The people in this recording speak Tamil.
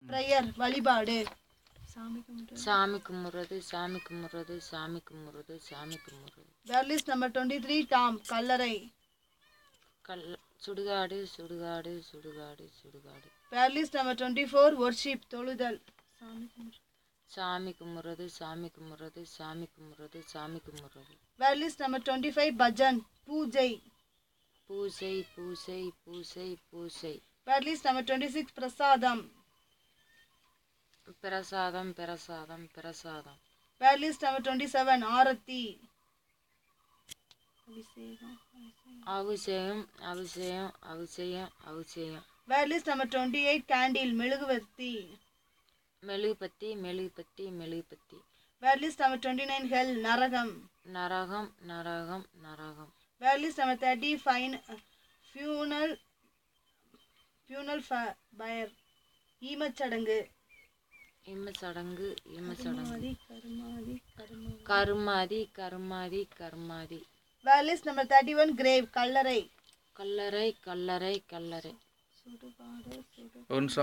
ப்ரேயர் வழிபாடு சாமி கும்பிட்டு சாமி கும்பிட்றது சாமி கும்பிட்றது சாமி கும்பிட்றது சாமி கும்பிட்றது word list number twenty three tomb கல்லறை கல் சுடுகாடு சுடுகாடு சுடுகாடு சுடுகாடு word list number twenty four worship தொழுதல் சாமி கும்பிட்டு சாமி கும்பிட்றது சாமி கும்பிட்றது சாமி கும்பிட்றது சாமி கும்பிட்றது word list number twenty five bhajan பூஜை பூசை பூசை பூசை பூசை word list number twenty six பிரசாதம் பிரசாதம் பிரசாதம் பிரசாதம் word list number twenty seven ஆரத்தி அபிஷேகம் அபிஷேகம் அபிஷேகம் அபிஷேகம் அபிஷேகம் word list number twenty eight candle மெழுகுவர்த்தி மெழுகுபத்தி மெழுகுபத்தி மெழுகுபத்தி word list number twenty nine hell நரகம் நரகம் நரகம் நரகம் word list number thirty fine funeral funeral pyre ஈமச்சடங்கு இம்ம சடங்கு இம்ம சடங்கு கருமாதி கருமாதி கருமாதி கருமாதி கருமாதி கருமாதி word list number thirty one grave கல்லறை கல்லறை கல்லறை கல்லறை சுடுகாடு சுடு ஒரு நிமிஷம்